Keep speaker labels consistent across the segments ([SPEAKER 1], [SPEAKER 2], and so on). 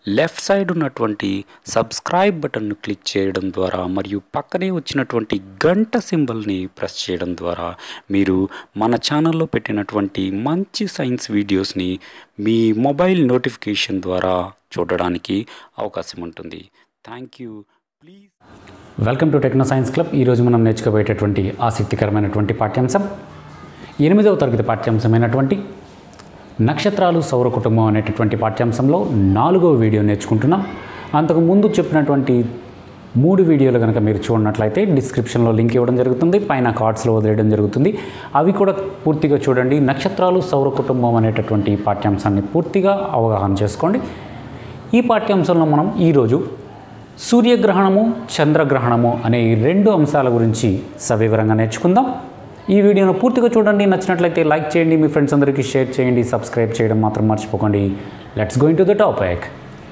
[SPEAKER 1] left side ఉన్నటువంటి subscribe బటన్ను click చేయడం ద్వారా మరియు పక్కనే వచ్చినటువంటి గంట సింబల్ని ప్రెస్ చేయడం ద్వారా మీరు మన ఛానల్లో పెట్టినటువంటి మంచి సైన్స్ వీడియోస్ని మీ మొబైల్ నోటిఫికేషన్ ద్వారా చూడడానికి అవకాశం ఉంటుంది thank you please
[SPEAKER 2] welcome to Techno Science Club ఈరోజు మనం నేర్చుకోబోయేటటువంటి ఆసక్తికరమైనటువంటి పాఠ్యాంశం ఎనిమిదవ తరగతి పాఠ్యాంశమైనటువంటి నక్షత్రాలు సౌర కుటుంబం అనేటటువంటి పాఠ్యాంశంలో నాలుగవ వీడియో నేర్చుకుంటున్నాం అంతకు ముందు చెప్పినటువంటి మూడు వీడియోలు కనుక మీరు చూడనట్లయితే డిస్క్రిప్షన్లో లింక్ ఇవ్వడం జరుగుతుంది పైన కార్డ్స్లో వదిలేయడం జరుగుతుంది అవి కూడా పూర్తిగా చూడండి నక్షత్రాలు సౌర కుటుంబం అనేటటువంటి ఈ పాఠ్యాంశాన్ని పూర్తిగా అవగాహన చేసుకోండి ఈ పాఠ్యాంశంలో మనం ఈరోజు సూర్యగ్రహణము చంద్రగ్రహణము అనే ఈ రెండు అంశాల గురించి సవివరంగా నేర్చుకుందాం ఈ వీడియోను పూర్తిగా చూడండి నచ్చినట్లయితే లైక్ చేయండి మీ ఫ్రెండ్స్ అందరికీ షేర్ చేయండి సబ్స్క్రైబ్ చేయడం మాత్రం మర్చిపోకండి let's going to the topic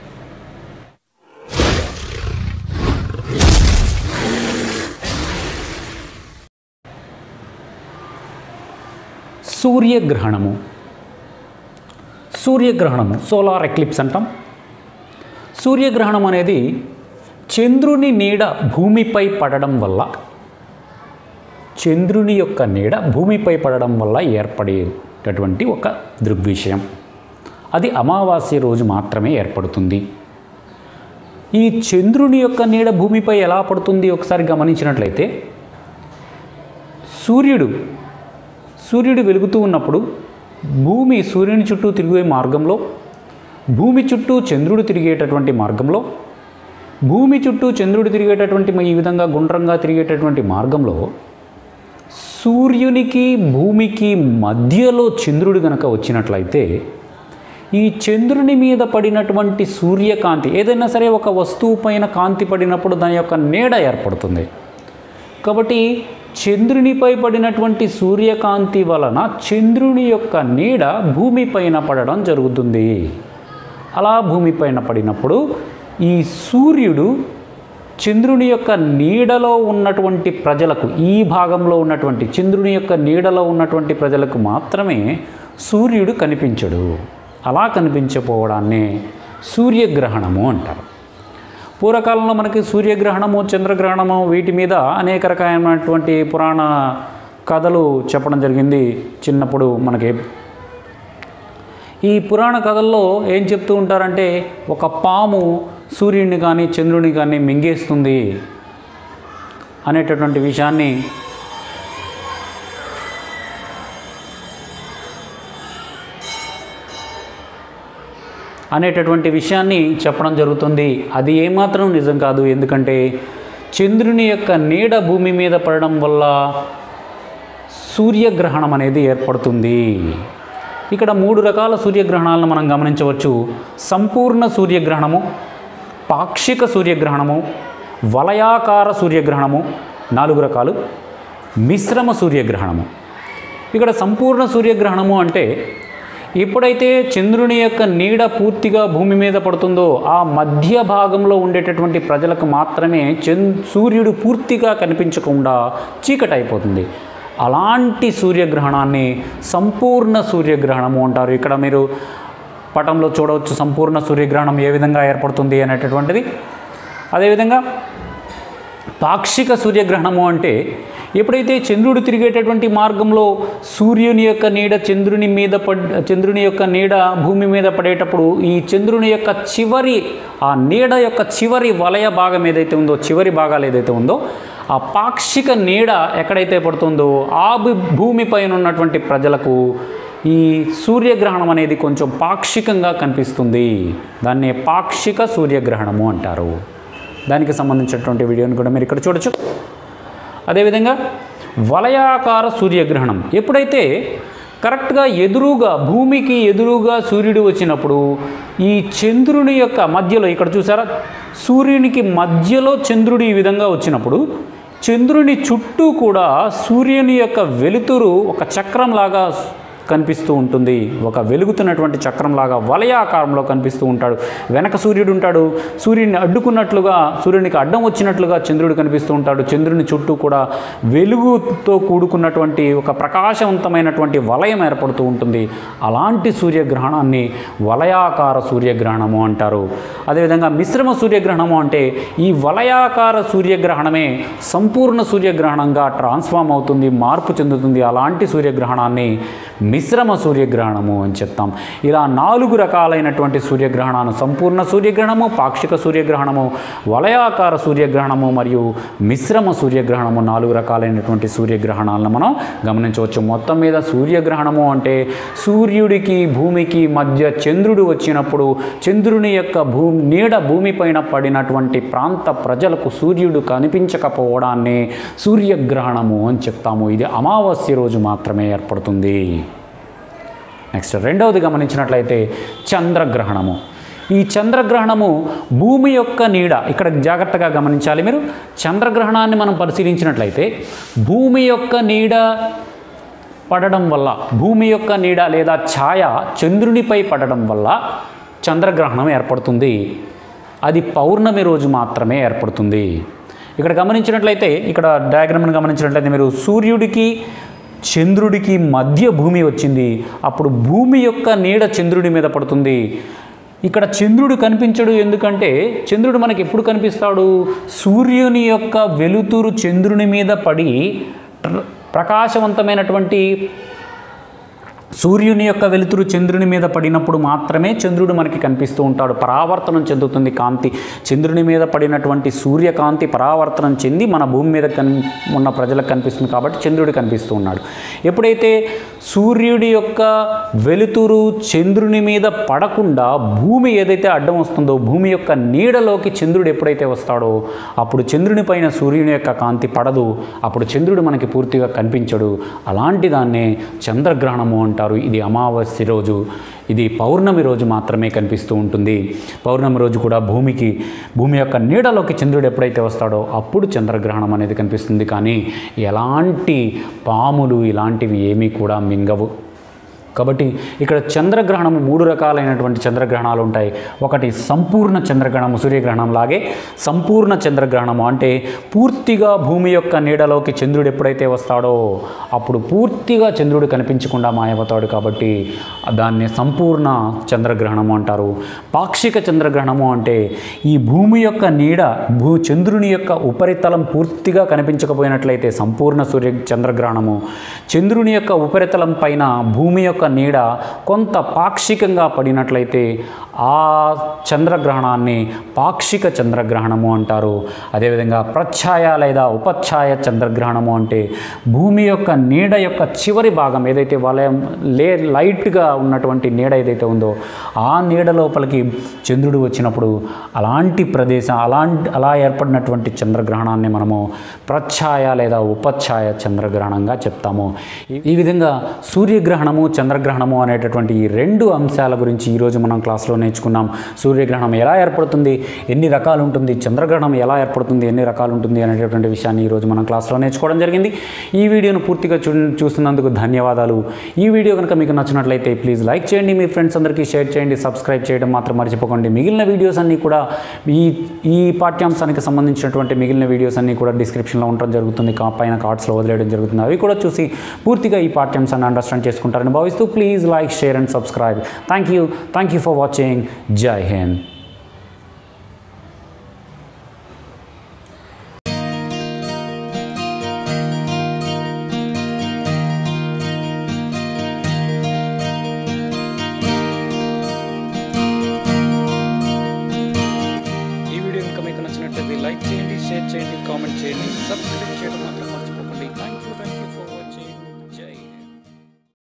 [SPEAKER 2] సూర్యగ్రహణము సూర్యగ్రహణము సోలార్ ఎక్లిప్స్ అంటాం సూర్యగ్రహణం అనేది చంద్రుని నీడ భూమిపై పడడం వల్ల చంద్రుని యొక్క నీడ భూమిపై పడడం వల్ల ఏర్పడేటటువంటి ఒక దృగ్విషయం అది అమావాస్య రోజు మాత్రమే ఏర్పడుతుంది ఈ చంద్రుని యొక్క నీడ భూమిపై ఎలా పడుతుంది ఒకసారి గమనించినట్లయితే సూర్యుడు సూర్యుడు వెలుగుతూ ఉన్నప్పుడు భూమి సూర్యుని చుట్టూ తిరిగే మార్గంలో భూమి చుట్టూ చంద్రుడు తిరిగేటటువంటి మార్గంలో భూమి చుట్టూ చంద్రుడు తిరిగేటటువంటి ఈ విధంగా గుండ్రంగా తిరిగేటటువంటి మార్గంలో సూర్యునికి భూమికి మధ్యలో చంద్రుడు గనక వచ్చినట్లయితే ఈ చంద్రుని మీద పడినటువంటి సూర్యకాంతి ఏదైనా సరే ఒక వస్తువు పైన కాంతి పడినప్పుడు దాని యొక్క నీడ ఏర్పడుతుంది కాబట్టి చంద్రునిపై పడినటువంటి సూర్యకాంతి వలన చంద్రుని యొక్క నీడ భూమిపైన పడడం జరుగుతుంది అలా భూమిపైన పడినప్పుడు ఈ సూర్యుడు చంద్రుని యొక్క నీడలో ఉన్నటువంటి ప్రజలకు ఈ భాగంలో ఉన్నటువంటి చంద్రుని యొక్క నీడలో ఉన్నటువంటి ప్రజలకు మాత్రమే సూర్యుడు కనిపించడు అలా కనిపించకపోవడాన్నే సూర్యగ్రహణము అంటారు పూర్వకాలంలో మనకి సూర్యగ్రహణము చంద్రగ్రహణము వీటి మీద అనేక రకమైనటువంటి పురాణ కథలు చెప్పడం జరిగింది చిన్నప్పుడు మనకి ఈ పురాణ కథల్లో ఏం చెప్తూ ఉంటారంటే ఒక పాము సూర్యుడిని కానీ చంద్రుని కానీ మింగేస్తుంది అనేటటువంటి విషయాన్ని అనేటటువంటి విషయాన్ని చెప్పడం జరుగుతుంది అది ఏమాత్రం నిజం కాదు ఎందుకంటే చంద్రుని యొక్క నీడ భూమి మీద పడడం వల్ల సూర్యగ్రహణం అనేది ఏర్పడుతుంది ఇక్కడ మూడు రకాల సూర్యగ్రహణాలను మనం గమనించవచ్చు సంపూర్ణ సూర్యగ్రహణము పాక్షిక సూర్యగ్రహణము వలయాకార సూర్యగ్రహణము నాలుగు రకాలు మిశ్రమ సూర్యగ్రహణము ఇక్కడ సంపూర్ణ సూర్యగ్రహణము అంటే ఎప్పుడైతే చంద్రుని యొక్క నీడ పూర్తిగా భూమి మీద పడుతుందో ఆ మధ్య భాగంలో ఉండేటటువంటి ప్రజలకు మాత్రమే చంద్ సూర్యుడు పూర్తిగా కనిపించకుండా చీకటి అయిపోతుంది అలాంటి సూర్యగ్రహణాన్ని సంపూర్ణ సూర్యగ్రహణము అంటారు ఇక్కడ మీరు పటంలో చూడవచ్చు సంపూర్ణ సూర్యగ్రహణం ఏ విధంగా ఏర్పడుతుంది అనేటటువంటిది అదేవిధంగా పాక్షిక సూర్యగ్రహణము అంటే ఎప్పుడైతే చంద్రుడు తిరిగేటటువంటి మార్గంలో సూర్యుని యొక్క నీడ చంద్రుని మీద పడ్ చంద్రుని యొక్క నీడ భూమి మీద పడేటప్పుడు ఈ చంద్రుని యొక్క చివరి ఆ నీడ యొక్క చివరి వలయ భాగం ఏదైతే ఉందో చివరి భాగాలు ఏదైతే ఉందో ఆ పాక్షిక నీడ ఎక్కడైతే పడుతుందో ఆ భూమి పైన ఉన్నటువంటి ప్రజలకు ఈ సూర్యగ్రహణం అనేది కొంచెం పాక్షికంగా కనిపిస్తుంది దాన్ని పాక్షిక సూర్యగ్రహణము అంటారు దానికి సంబంధించినటువంటి వీడియోని కూడా మీరు ఇక్కడ చూడొచ్చు అదేవిధంగా వలయాకార సూర్యగ్రహణం ఎప్పుడైతే కరెక్ట్గా ఎదురుగా భూమికి ఎదురుగా సూర్యుడు వచ్చినప్పుడు ఈ చంద్రుని యొక్క మధ్యలో ఇక్కడ చూసారా సూర్యునికి మధ్యలో చంద్రుడు ఈ విధంగా వచ్చినప్పుడు చంద్రుని చుట్టూ కూడా సూర్యుని యొక్క వెలుతురు ఒక చక్రంలాగా కనిపిస్తూ ఉంటుంది ఒక వెలుగుతున్నటువంటి చక్రంలాగా వలయాకారంలో కనిపిస్తూ ఉంటాడు వెనక సూర్యుడు ఉంటాడు సూర్యుడిని అడ్డుకున్నట్లుగా సూర్యునికి అడ్డం వచ్చినట్లుగా చంద్రుడు కనిపిస్తూ ఉంటాడు చంద్రుని చుట్టూ కూడా వెలుగుతో కూడుకున్నటువంటి ఒక ప్రకాశవంతమైనటువంటి వలయం ఏర్పడుతూ ఉంటుంది అలాంటి సూర్యగ్రహణాన్ని వలయాకార సూర్యగ్రహణము అంటారు అదేవిధంగా మిశ్రమ సూర్యగ్రహణము అంటే ఈ వలయాకార సూర్యగ్రహణమే సంపూర్ణ సూర్యగ్రహణంగా ట్రాన్స్ఫామ్ అవుతుంది మార్పు చెందుతుంది అలాంటి సూర్యగ్రహణాన్ని మిశ్రమ సూర్యగ్రహణము అని చెప్తాం ఇలా నాలుగు రకాలైనటువంటి సూర్యగ్రహణాలు సంపూర్ణ సూర్యగ్రహణము పాక్షిక సూర్యగ్రహణము వలయాకార సూర్యగ్రహణము మరియు మిశ్రమ సూర్యగ్రహణము నాలుగు రకాలైనటువంటి సూర్యగ్రహణాలను మనం గమనించవచ్చు మొత్తం మీద సూర్యగ్రహణము అంటే సూర్యుడికి భూమికి మధ్య చంద్రుడు వచ్చినప్పుడు చంద్రుని యొక్క భూ నీడ భూమిపైన పడినటువంటి ప్రాంత ప్రజలకు సూర్యుడు కనిపించకపోవడాన్ని సూర్యగ్రహణము అని చెప్తాము ఇది అమావాస్య రోజు మాత్రమే ఏర్పడుతుంది నెక్స్ట్ రెండవది గమనించినట్లయితే చంద్రగ్రహణము ఈ చంద్రగ్రహణము భూమి యొక్క నీడ ఇక్కడ జాగ్రత్తగా గమనించాలి మీరు చంద్రగ్రహణాన్ని మనం పరిశీలించినట్లయితే భూమి యొక్క నీడ పడడం వల్ల భూమి యొక్క నీడ లేదా ఛాయ చంద్రునిపై పడడం వల్ల చంద్రగ్రహణం ఏర్పడుతుంది అది పౌర్ణమి రోజు మాత్రమే ఏర్పడుతుంది ఇక్కడ గమనించినట్లయితే ఇక్కడ డయాగ్రామ్ను గమనించినట్లయితే మీరు సూర్యుడికి చంద్రుడికి మధ్య భూమి వచ్చింది అప్పుడు భూమి యొక్క నీడ చంద్రుడి మీద పడుతుంది ఇక్కడ చంద్రుడు కనిపించడు ఎందుకంటే చంద్రుడు మనకి ఎప్పుడు కనిపిస్తాడు సూర్యుని యొక్క వెలుతురు చంద్రుని మీద పడి ప్ర- ప్రకాశవంతమైనటువంటి సూర్యుని యొక్క వెలుతురు చంద్రుని మీద పడినప్పుడు మాత్రమే చంద్రుడు మనకి కనిపిస్తూ ఉంటాడు పరావర్తనం చెందుతుంది కాంతి చంద్రుని మీద పడినటువంటి సూర్యకాంతి పరావర్తనం చెంది మన భూమి మీద కన్ ఉన్న ప్రజలకు కనిపిస్తుంది కాబట్టి చంద్రుడు కనిపిస్తూ ఉన్నాడు ఎప్పుడైతే సూర్యుడి యొక్క వెలుతురు చంద్రుని మీద పడకుండా భూమి ఏదైతే అడ్డం వస్తుందో భూమి యొక్క నీడలోకి చంద్రుడు ఎప్పుడైతే వస్తాడో అప్పుడు చంద్రుని పైన సూర్యుని యొక్క కాంతి పడదు అప్పుడు చంద్రుడు మనకి పూర్తిగా కనిపించడు అలాంటి దాన్నే చంద్రగ్రహణము అంటారు ఇది అమావాస్య రోజు ఇది పౌర్ణమి రోజు మాత్రమే కనిపిస్తూ ఉంటుంది పౌర్ణమి రోజు కూడా భూమికి భూమి యొక్క నీడలోకి చంద్రుడు ఎప్పుడైతే వస్తాడో అప్పుడు చంద్రగ్రహణం అనేది కనిపిస్తుంది కానీ ఎలాంటి పాములు ఇలాంటివి ఏమీ కూడా మింగవు కాబట్టి ఇక్కడ చంద్రగ్రహణం మూడు రకాలైనటువంటి చంద్రగ్రహణాలు ఉంటాయి ఒకటి సంపూర్ణ చంద్రగ్రహణము సూర్యగ్రహణం లాగే సంపూర్ణ చంద్రగ్రహణము అంటే పూర్తిగా భూమి యొక్క నీడలోకి చంద్రుడు ఎప్పుడైతే వస్తాడో అప్పుడు పూర్తిగా చంద్రుడు కనిపించకుండా మాయమవుతాడు కాబట్టి దాన్ని సంపూర్ణ చంద్రగ్రహణము అంటారు పాక్షిక చంద్రగ్రహణము అంటే ఈ భూమి యొక్క నీడ భూ చంద్రుని యొక్క ఉపరితలం పూర్తిగా కనిపించకపోయినట్లయితే సంపూర్ణ సూర్య చంద్రగ్రహణము చంద్రుని యొక్క ఉపరితలం పైన భూమి యొక్క నీడ కొంత పాక్షికంగా పడినట్లయితే ఆ చంద్రగ్రహణాన్ని పాక్షిక చంద్రగ్రహణము అంటారు అదేవిధంగా ప్రఛాయ లేదా ఉపఛాయ చంద్రగ్రహణము అంటే భూమి యొక్క నీడ యొక్క చివరి భాగం ఏదైతే వలయం లే లైట్గా ఉన్నటువంటి నీడ ఏదైతే ఉందో ఆ నీడ లోపలికి చంద్రుడు వచ్చినప్పుడు అలాంటి ప్రదేశం అలాంటి అలా ఏర్పడినటువంటి చంద్రగ్రహణాన్ని మనము ప్రఛాయ లేదా ఉపఛాయ చంద్రగ్రహణంగా చెప్తాము ఈ- ఈ విధంగా సూర్యగ్రహణము చంద్రగ్రహణము అనేటటువంటి ఈ రెండు అంశాల గురించి ఈరోజు మనం క్లాస్లో నేర్చుకున్నాం సూర్యగ్రహణం ఎలా ఏర్పడుతుంది ఎన్ని రకాలు ఉంటుంది చంద్రగ్రహణం ఎలా ఏర్పడుతుంది ఎన్ని రకాలు ఉంటుంది అనేటటువంటి విషయాన్ని ఈరోజు మనం క్లాస్లో నేర్చుకోవడం జరిగింది ఈ వీడియోను పూర్తిగా చూ చూస్తున్నందుకు ధన్యవాదాలు ఈ వీడియో కనుక మీకు నచ్చినట్లయితే ప్లీజ్ లైక్ చేయండి మీ ఫ్రెండ్స్ అందరికీ షేర్ చేయండి సబ్స్క్రైబ్ చేయడం మాత్రం మర్చిపోకండి మిగిలిన వీడియోస్ అన్నీ కూడా ఈ ఈ పాఠ్యాంశానికి సంబంధించినటువంటి మిగిలిన వీడియోస్ అన్నీ కూడా డిస్క్రిప్షన్లో ఉండడం జరుగుతుంది కా పైన కార్డ్స్లో వదిలేయడం జరుగుతుంది అవి కూడా చూసి పూర్తిగా ఈ పాఠ్యాంశాన్ని అండర్స్టాండ్ చేసుకుంటారని భావిస్తూ please like share and subscribe thank you thank you for watching జై హింద్ ఈ వీడియో కనుక మీకు నచ్చినట్లయితే లైక్ చేయండి షేర్ చేయండి కామెంట్ చేయండి సబ్స్క్రైబ్ చేయడం మాత్రం